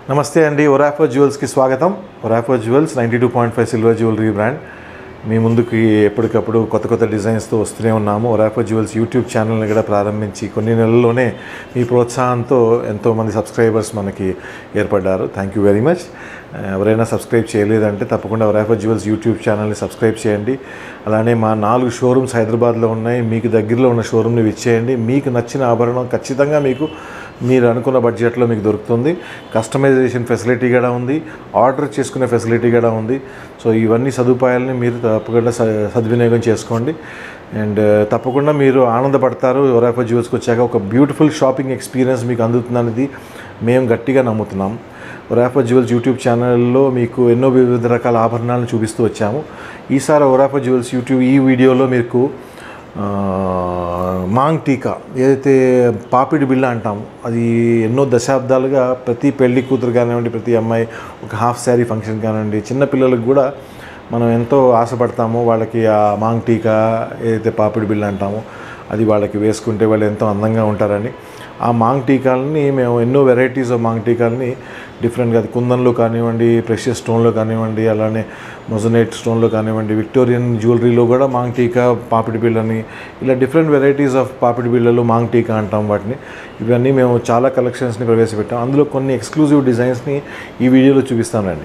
నమస్తే అండి ఒరాఫో జ్యువెల్స్కి స్వాగతం Orafo jewels ninety two point five silver jewellery brand మీ ముందుకి ఎప్పటికప్పుడు కొత్త కొత్త డిజైన్స్తో వస్తూనే ఉన్నాము ఒరాఫో జ్యువెల్స్ యూట్యూబ్ ఛానల్ని కూడా ప్రారంభించి కొన్ని నెలల్లోనే మీ ప్రోత్సాహంతో ఎంతోమంది సబ్స్క్రైబర్స్ మనకి ఏర్పడ్డారు థ్యాంక్ యూ వెరీ మచ్ ఎవరైనా సబ్స్క్రైబ్ చేయలేదంటే తప్పకుండా ఒరాఫో జ్యువెల్స్ యూట్యూబ్ ఛానల్ని సబ్స్క్రైబ్ చేయండి అలానే మా నాలుగు షోరూమ్స్ హైదరాబాద్లో ఉన్నాయి మీకు దగ్గరలో ఉన్న షోరూమ్ని విచ్చేయండి మీకు నచ్చిన ఆభరణం ఖచ్చితంగా మీకు మీరు అనుకున్న బడ్జెట్లో మీకు దొరుకుతుంది కస్టమైజేషన్ ఫెసిలిటీ కూడా ఉంది ఆర్డర్ చేసుకునే ఫెసిలిటీ కూడా ఉంది సో ఇవన్నీ సదుపాయాలని మీరు తప్పకుండా స- సద్వినియోగం చేసుకోండి అండ్ తప్పకుండా మీరు ఆనందపడతారు ఎవరైనా జ్యూస్కి వచ్చాక ఒక బ్యూటిఫుల్ షాపింగ్ ఎక్స్పీరియన్స్ మీకు అందుతుందనేది మేము గట్టిగా నమ్ముతున్నాం ఒరాఫా జ్యువెల్స్ యూట్యూబ్ ఛానల్లో మీకు ఎన్నో వివిధ రకాల ఆభరణాలను చూపిస్తూ వచ్చాము ఈసారి ఒరాఫా జ్యువెల్స్ యూట్యూబ్ ఈ వీడియోలో మీకు ఆ, మాంగ్ టీకా ఏదైతే పాపిడి బిళ్ళ అంటాము అది ఎన్నో దశాబ్దాలుగా ప్రతి పెళ్లి కూతురు కానివ్వండి ప్రతి అమ్మాయి ఒక హాఫ్ శారీ ఫంక్షన్ కానివ్వండి చిన్న పిల్లలకు కూడా మనం ఎంతో ఆశపడతాము వాళ్ళకి ఆ మాంగ్ టీకా ఏదైతే పాపిడి బిళ్ళ అంటామో అది వాళ్ళకి వేసుకుంటే వాళ్ళు ఎంతో అందంగా ఉంటారని ఆ మాంగ్ టీకాలని మేము ఎన్నో వెరైటీస్ ఆఫ్ మాంగ్ టీకాలని డిఫరెంట్గా అది కుందన్లో కానివ్వండి ప్రెషియస్ స్టోన్లో కానివ్వండి అలానే మొజనైట్ స్టోన్లో కానివ్వండి విక్టోరియన్ జ్యువెలరీలో కూడా మాంగ్ టీకా పాపిడి బిళ్ళని ఇలా డిఫరెంట్ వెరైటీస్ ఆఫ్ పాపిడి బిళ్ళలు మాంగ్ టీకా అంటాం వాటిని ఇవన్నీ మేము చాలా కలెక్షన్స్ని ప్రవేశపెట్టాం అందులో కొన్ని ఎక్స్క్లూజివ్ డిజైన్స్ని ఈ వీడియోలో చూపిస్తానండి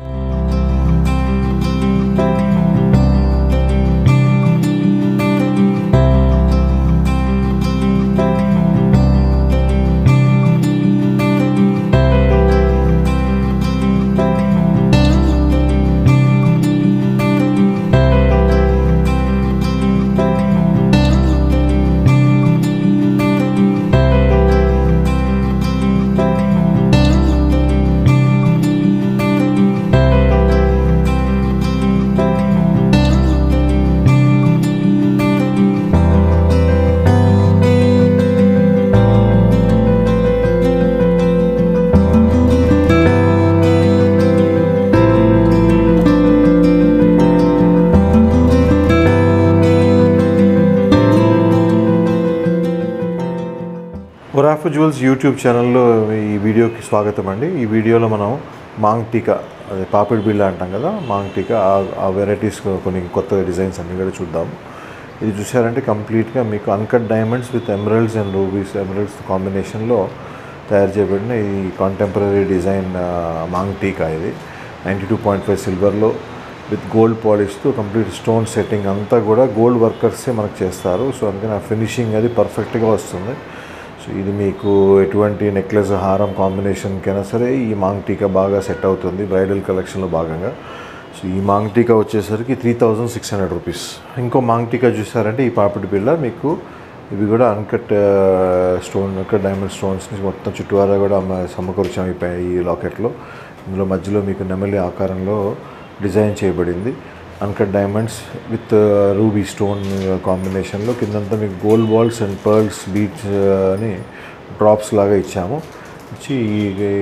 ఒరాఫ్ జ్యువెల్స్ యూట్యూబ్ ఛానల్లో ఈ వీడియోకి స్వాగతం అండి ఈ వీడియోలో మనం మాంగ్ టీకా అదే పాపిడి బిళ్ళ అంటాం కదా మాంగ్ టీకా ఆ- ఆ వెరైటీస్ కొన్ని కొత్త డిజైన్స్ అన్నీ కూడా చూద్దాం ఇది చూసారంటే కంప్లీట్గా మీకు uncut diamonds with emeralds and rubies emeralds కాంబినేషన్లో తయారు చేయబడిన ఈ కాంటెంపరీ డిజైన్ ఆ, మాంగ్ టీకా ఇది నైంటీ టూ పాయింట్ ఫైవ్ సిల్వర్లో విత్ గోల్డ్ పాలిష్తో కంప్లీట్ స్టోన్ సెట్టింగ్ అంతా కూడా గోల్డ్ వర్కర్సే మనకు చేస్తారు సో అందుకని ఆ ఫినిషింగ్ అది పర్ఫెక్ట్గా వస్తుంది సో ఇది మీకు ఎటువంటి నెక్లెస్ హారం కాంబినేషన్కైనా సరే ఈ మాంగ్ టీకా బాగా సెట్ అవుతుంది బ్రైడల్ కలెక్షన్లో భాగంగా సో ఈ మాంగ్ టీకా వచ్చేసరికి three thousand six hundred rupees ఇంకో మాంగ్ టీకా చూసారంటే ఈ పాపిడి పిల్ల మీకు ఇవి కూడా అన్కట్ స్టోన్ అన్కట్ డైమండ్ స్టోన్స్ని మొత్తం చుట్టువారా కూడా అమ్మ- సమకూర్చాం ఈ పై- ఈ లాకెట్లో ఇందులో మధ్యలో మీకు నెమలి ఆకారంలో డిజైన్ చేయబడింది uncut diamonds with ruby stone కాంబినేషన్లో కిందంతా మీకు gold balls and pearls beads అని డ్రాప్స్ లాగా ఇచ్చాము ఇచ్చి ఈ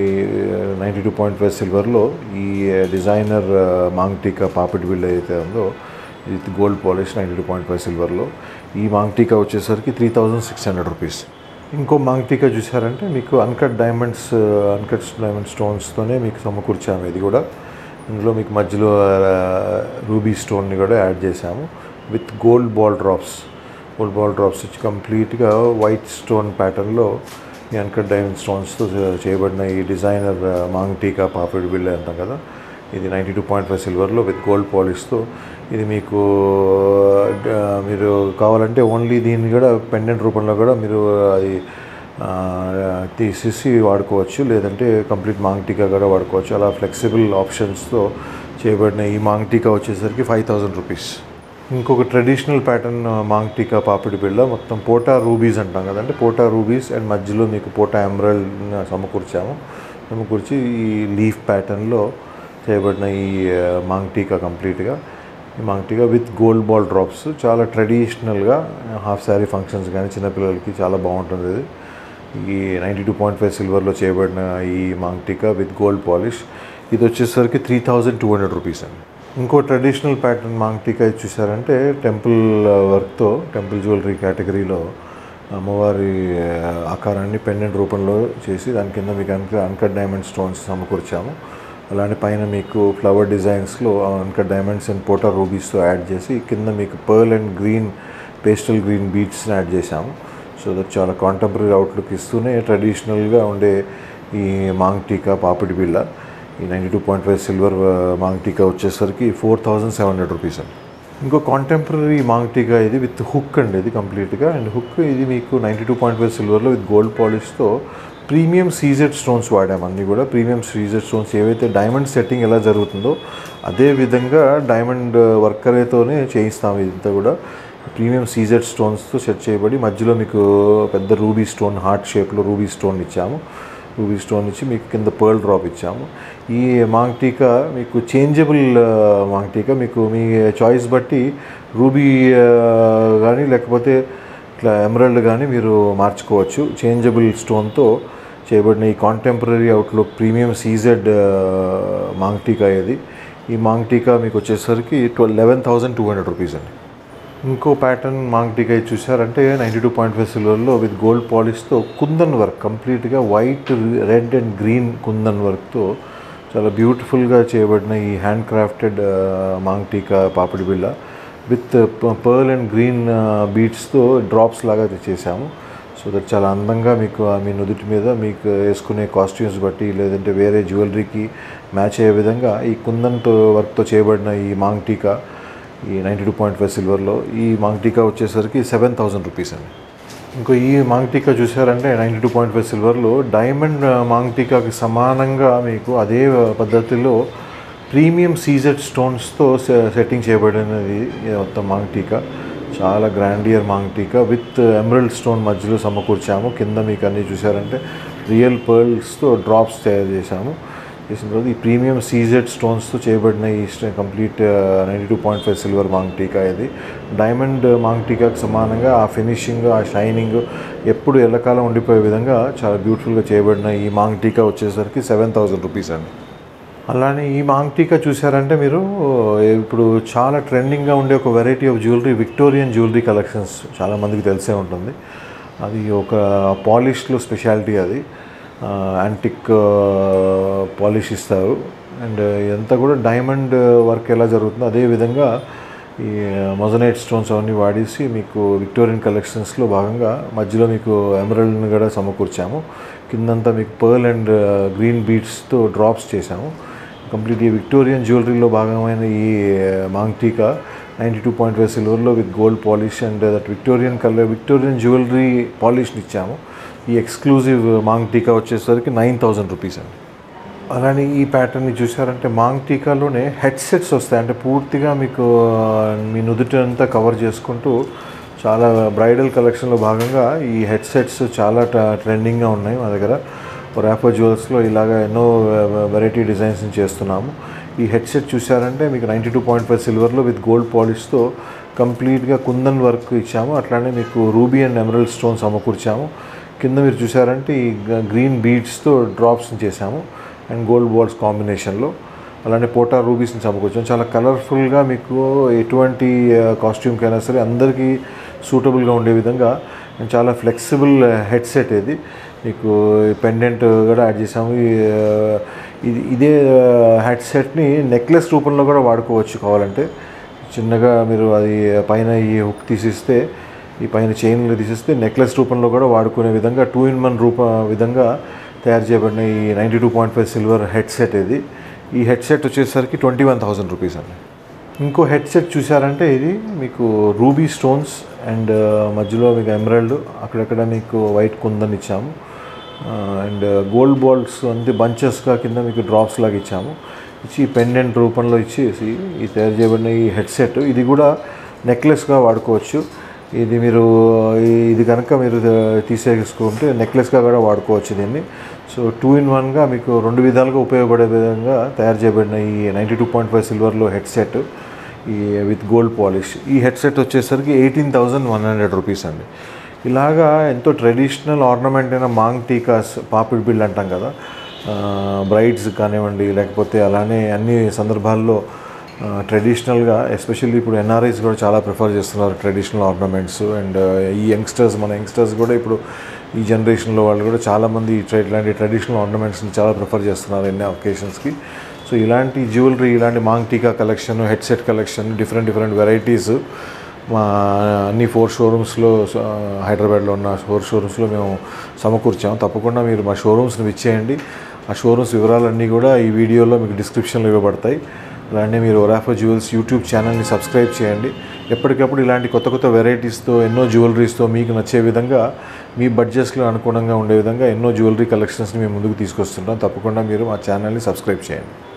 నైంటీ టూ పాయింట్ ఫైవ్ సిల్వర్లో ఈ డిజైనర్ మాంగ్ టీకా పాపిడి బిల్ ఏదైతే ఉందో with gold polish ninety two point five సిల్వర్లో ఈ మాంగ్ టీకా వచ్చేసరికి three thousand six hundred rupees ఇంకో మాంగ్ టీకా చూసారంటే మీకు అన్కట్ డైమండ్స్ అన్కట్ డైమండ్ స్టోన్స్తోనే మీకు సమకూర్చాము ఇది కూడా ఇందులో మీకు మధ్యలో రూబీ స్టోన్ని కూడా యాడ్ చేసాము with gold ball drops gold ball drops వచ్చి కంప్లీట్గా వైట్ స్టోన్ ప్యాటర్న్లో ఈ అన్కట్ డైమండ్ స్టోన్స్తో చేయబడిన ఈ డిజైనర్ మాంగ్ టీకా పాపిడి బిల్ అంటాం కదా ఇది నైంటీ టూ పాయింట్ ఫైవ్ సిల్వర్లో విత్ గోల్డ్ పాలిష్తో ఇది మీకు ఆ, మీరు కావాలంటే ఓన్లీ దీన్ని కూడా పెండెంట్ రూపంలో కూడా మీరు అది ఆ, తీసేసి వాడుకోవచ్చు లేదంటే కంప్లీట్ మాంగ్ టీకా కూడా వాడుకోవచ్చు అలా ఫ్లెక్సిబుల్ ఆప్షన్స్తో చేయబడిన ఈ మాంగ్ టీకా వచ్చేసరికి ఫైవ్ థౌజండ్ రూపీస్ ఇంకొక ట్రెడిషనల్ ప్యాటర్న్ మాంగ్ టీకా పాపిడి బిళ్ళ మొత్తం పోటా రూబీస్ అంటాం కదంటే పోటా రూబీస్ అండ్ మధ్యలో మీకు పోటా ఎమరల్డ్ సమకూర్చాము సమకూర్చి ఈ లీఫ్ ప్యాటర్న్లో చేయబడిన ఈ ఆ, మాంగ్ టీకా కంప్లీట్గా ఈ maang tikka with gold ball drops చాలా ట్రెడిషనల్గా హాఫ్ శారీ ఫంక్షన్స్ కానీ చిన్నపిల్లలకి చాలా బాగుంటుంది ఇది ఈ నైంటీ టూ పాయింట్ ఫైవ్ సిల్వర్లో చేయబడిన ఈ maang tikka with gold polish ఇది వచ్చేసరికి three thousand two hundred rupees అండి ఇంకో ట్రెడిషనల్ ప్యాటర్న్ మాంగ్ టీకా ఇది చూసారంటే టెంపుల్ వర్క్తో టెంపుల్ జ్యువెలరీ కేటగిరీలో అమ్మవారి ఆ, ఆకారాన్ని పెండెంట్ రూపంలో చేసి దాని కింద మీకు అన్క అన్కట్ డైమండ్ స్టోన్స్ సమకూర్చాము అలానే పైన మీకు ఫ్లవర్ డిజైన్స్లో అన్కట్ డైమండ్స్ అండ్ పోటా రూబీస్తో యాడ్ చేసి కింద మీకు pearl and green pastel green బీట్స్ని యాడ్ చేశాము సో దట్ చాలా కాంటెంపరీ అవుట్లుక్ ఇస్తూనే ట్రెడిషనల్గా ఉండే ఈ మాంగ్ టీకా పాపిడి బిళ్ళ ఈ ninety two point five silver maang tikka వచ్చేసరికి four thousand seven hundred rupees అండి ఇంకో కాంటెంపరీ మాంగ్ టీకా ఇది విత్ హుక్ అండి ఇది కంప్లీట్గా అండ్ హుక్ ఇది మీకు నైంటీ టూ పాయింట్ ఫైవ్ సిల్వర్లో విత్ గోల్డ్ పాలిష్తో ప్రీమియం సీజెడ్ స్టోన్స్ వాడాము అన్నీ కూడా ప్రీమియం సీజెడ్ స్టోన్స్ ఏవైతే డైమండ్ సెట్టింగ్ ఎలా జరుగుతుందో అదే విధంగా డైమండ్ వర్కరేతోనే చేయిస్తాము ఇదంతా కూడా ప్రీమియం సీజెడ్ స్టోన్స్తో సెట్ చేయబడి మధ్యలో మీకు పెద్ద రూబీ స్టోన్ హార్ట్ షేప్లో రూబీ స్టోన్ ఇచ్చాము రూబీ స్టోన్ ఇచ్చి మీకు కింద పర్ల్ డ్రాప్ ఇచ్చాము ఈ మాంగ్ టీకా మీకు చేంజబుల్ మాంగ్ టీకా మీకు మీ చాయిస్ బట్టి రూబీ కానీ లేకపోతే ఇట్లా ఎమరల్డ్ కానీ మీరు మార్చుకోవచ్చు చేంజబుల్ స్టోన్తో చేయబడిన ఈ contemporary outlook premium CZ maang tikka ఇది ఈ మాంగ్ టీకా మీకు వచ్చేసరికి twelve eleven thousand two hundred rupees అండి ఇంకో ప్యాటర్న్ మాంగ్ టీకా ఇది చూసారంటే నైంటీ టూ పాయింట్ ఫైవ్ సిల్వర్లో విత్ గోల్డ్ పాలిష్తో కుందన్ వర్క్ కంప్లీట్గా white red and green kundan వర్క్తో చాలా బ్యూటిఫుల్గా చేయబడిన ఈ హ్యాండ్ క్రాఫ్టెడ్ మాంగ్ టీకా పాపిడి బిళ్ళ విత్ పర్ల్ అండ్ గ్రీన్ బీట్స్తో డ్రాప్స్ లాగా చేసాము సో దట్ చాలా అందంగా మీకు ఆ మీ నుదుటి మీద మీకు వేసుకునే కాస్ట్యూమ్స్ బట్టి లేదంటే వేరే జ్యువెలరీకి మ్యాచ్ అయ్యే విధంగా ఈ కుందన్తో వర్క్తో చేయబడిన ఈ మాంగ్ టీకా ఈ నైంటీ టూ పాయింట్ ఫైవ్ సిల్వర్లో ఈ మాంగ్ టీకా వచ్చేసరికి సెవెన్ థౌజండ్ రూపీస్ అండి ఇంకో ఈ మాంగ్ టీకా చూసారంటే నైంటీ టూ పాయింట్ ఫైవ్ సిల్వర్లో డైమండ్ మాంగ్ టీకాకి సమానంగా మీకు అదే పద్ధతిలో ప్రీమియం సీజెడ్ స్టోన్స్తో సెట్టింగ్ చేయబడినది ఈ మొత్తం మాంగ్ టీకా చాలా grandeur maang tikka with emerald stone మధ్యలో సమకూర్చాము కింద మీకు అన్నీ చూసారంటే రియల్ పర్ల్స్తో డ్రాప్స్ తయారు చేశాము చేసిన తర్వాత ఈ ప్రీమియం సీజెడ్ స్టోన్స్తో చేయబడిన ఈ complete ninety two point five silver maang tikka ఇది డైమండ్ మాంగ్ టీకాకి సమానంగా ఆ ఫినిషింగ్ ఆ షైనింగ్ ఎప్పుడు ఎల్లకాలం ఉండిపోయే విధంగా చాలా బ్యూటిఫుల్గా చేయబడిన ఈ మాంగ్ టీకా వచ్చేసరికి సెవెన్ థౌజండ్ రూపీస్ అండి అలానే ఈ మాంగ్ టీకా చూసారంటే మీరు ఇప్పుడు చాలా ట్రెండింగ్గా ఉండే ఒక variety of jewellery Victorian jewellery collections చాలామందికి తెలిసే ఉంటుంది అది ఒక పాలిష్లో స్పెషాలిటీ అది యాంటిక్ పాలిష్ ఇస్తారు అండ్ ఇదంతా కూడా డైమండ్ వర్క్ ఎలా జరుగుతుందో అదే విధంగా ఈ మొజనైట్ స్టోన్స్ అవన్నీ వాడేసి మీకు విక్టోరియన్ కలెక్షన్స్లో భాగంగా మధ్యలో మీకు ఎమరల్డ్ని కూడా సమకూర్చాము కిందంతా మీకు పర్ల్ అండ్ గ్రీన్ బీట్స్తో డ్రాప్స్ చేశాము కంప్లీట్ ఈ విక్టోరియన్ జ్యువెలరీలో భాగమైన ఈ maang tikka ninety two point five సిల్వర్లో with gold polish and that Victorian colour Victorian jewellery పాలిష్ని ఇచ్చాము ఈ ఎక్స్క్లూజివ్ మాంగ్ టీకా వచ్చేసరికి నైన్ థౌజండ్ రూపీస్ అండి అలానే ఈ ప్యాటర్న్ని చూసారంటే మాంగ్ టీకాలోనే హెడ్సెట్స్ వస్తాయి అంటే పూర్తిగా మీకు ఆ, మీ నుదుటి అంతా కవర్ చేసుకుంటూ చాలా బ్రైడల్ కలెక్షన్లో భాగంగా ఈ హెడ్సెట్స్ చాలా ట- ట్రెండింగ్గా ఉన్నాయి మా దగ్గర ర్యాపో జ్యువెల్స్లో ఇలాగ ఎన్నో వెరైటీ డిజైన్స్ చేస్తున్నాము ఈ హెడ్సెట్ చూసారంటే మీకు నైంటీ టూ పాయింట్ ఫైవ్ సిల్వర్లో విత్ గోల్డ్ పాలిష్తో కంప్లీట్గా కుందన్ వర్క్ ఇచ్చాము అట్లానే మీకు రూబీ అండ్ ఎమరల్డ్ స్టోన్స్ సమకూర్చాము కింద మీరు చూసారంటే ఈ గ- గ్రీన్ బీడ్స్తో డ్రాప్స్ చేశాము అండ్ గోల్డ్ బాల్స్ కాంబినేషన్లో అలానే పోటా రూబీస్ని సమకూర్చాము చాలా కలర్ఫుల్గా మీకు ఎటువంటి కాస్ట్యూమ్కైనా సరే అందరికీ సూటబుల్గా ఉండే విధంగా అండ్ చాలా ఫ్లెక్సిబుల్ హెడ్సెట్ ఇది మీకు పెండెంట్ కూడా యాడ్ చేసాము ఈ, ఆ, ఇది ఇదే హెడ్సెట్ని నెక్లెస్ రూపంలో కూడా వాడుకోవచ్చు కావాలంటే చిన్నగా మీరు అది పైన ఈ హుక్ తీసిస్తే ఈ పైన చైన్లు తీసిస్తే నెక్లెస్ రూపంలో కూడా వాడుకునే విధంగా టూ ఇన్ వన్ రూప విధంగా తయారు చేయబడిన ఈ ninety two point five silver headset ఇది ఈ హెడ్సెట్ వచ్చేసరికి ట్వంటీ వన్ థౌసండ్ రూపీస్ అండి ఇంకో హెడ్సెట్ చూసారంటే ఇది మీకు రూబీ స్టోన్స్ అండ్ మధ్యలో మీకు ఎమరాల్డ్ అక్కడక్కడ మీకు వైట్ కుందని ఇచ్చాము అండ్ గోల్డ్ బాల్స్ అంతే బంచెస్గా కింద మీకు డ్రాప్స్ లాగా ఇచ్చాము ఇచ్చి పెండెంట్ రూపంలో ఇచ్చేసి ఈ తయారు చేయబడిన ఈ హెడ్సెట్ ఇది కూడా నెక్లెస్గా వాడుకోవచ్చు ఇది మీరు ఈ- ఇది కనుక మీరు తీసేసుకుంటే నెక్లెస్గా కూడా వాడుకోవచ్చు దీన్ని సో టూ ఇన్ వన్గా మీకు రెండు విధాలుగా ఉపయోగపడే విధంగా తయారు చేయబడిన ఈ నైంటీ టూ పాయింట్ ఫైవ్ సిల్వర్లో హెడ్సెట్ ఈ విత్ గోల్డ్ పాలిష్ ఈ హెడ్సెట్ వచ్చేసరికి eighteen thousand one hundred rupees అండి ఇలాగా ఎంతో ట్రెడిషనల్ ఆర్నమెంట్ అయిన మాంగ్ టీకాస్ పాపిడి బిల్ అంటాం కదా బ్రైడ్స్ కానివ్వండి లేకపోతే అలానే అన్ని సందర్భాల్లో ట్రెడిషనల్గా ఎస్పెషల్లీ ఇప్పుడు ఎన్ఆర్ఐస్ కూడా చాలా ప్రిఫర్ చేస్తున్నారు ట్రెడిషనల్ ఆర్నమెంట్స్ అండ్ ఈ యంగ్స్టర్స్ మన యంగ్స్టర్స్ కూడా ఇప్పుడు ఈ జనరేషన్లో వాళ్ళు కూడా చాలామంది ట్రె- ఇలాంటి ట్రెడిషనల్ ఆర్నమెంట్స్ని చాలా ప్రిఫర్ చేస్తున్నారు ఎన్ని ఒకేషన్స్కి సో ఇలాంటి జ్యువెలరీ ఇలాంటి maang tikka collection headset collection different different varieties మా అన్ని ఫోర్ షోరూమ్స్లో హైదరాబాద్లో ఉన్న ఫోర్ షోరూమ్స్లో మేము సమకూర్చాము తప్పకుండా మీరు మా షోరూమ్స్ని విచ్చేయండి ఆ షోరూమ్స్ వివరాలన్నీ కూడా ఈ వీడియోలో మీకు డిస్క్రిప్షన్లో ఇవ్వబడతాయి అలానే మీరు ఒరాఫా జ్యువెల్స్ యూట్యూబ్ ఛానల్ని సబ్స్క్రైబ్ చేయండి ఎప్పటికప్పుడు ఇలాంటి కొత్త కొత్త వెరైటీస్తో ఎన్నో జ్యువెలరీస్తో మీకు నచ్చే విధంగా మీ బడ్జెట్స్లో అనుగుణంగా ఉండే విధంగా ఎన్నో జ్యువెలరీ కలెక్షన్స్ని మేము ముందుకు తీసుకొస్తుంటాం తప్పకుండా మీరు మా ఛానల్ని సబ్స్క్రైబ్ చేయండి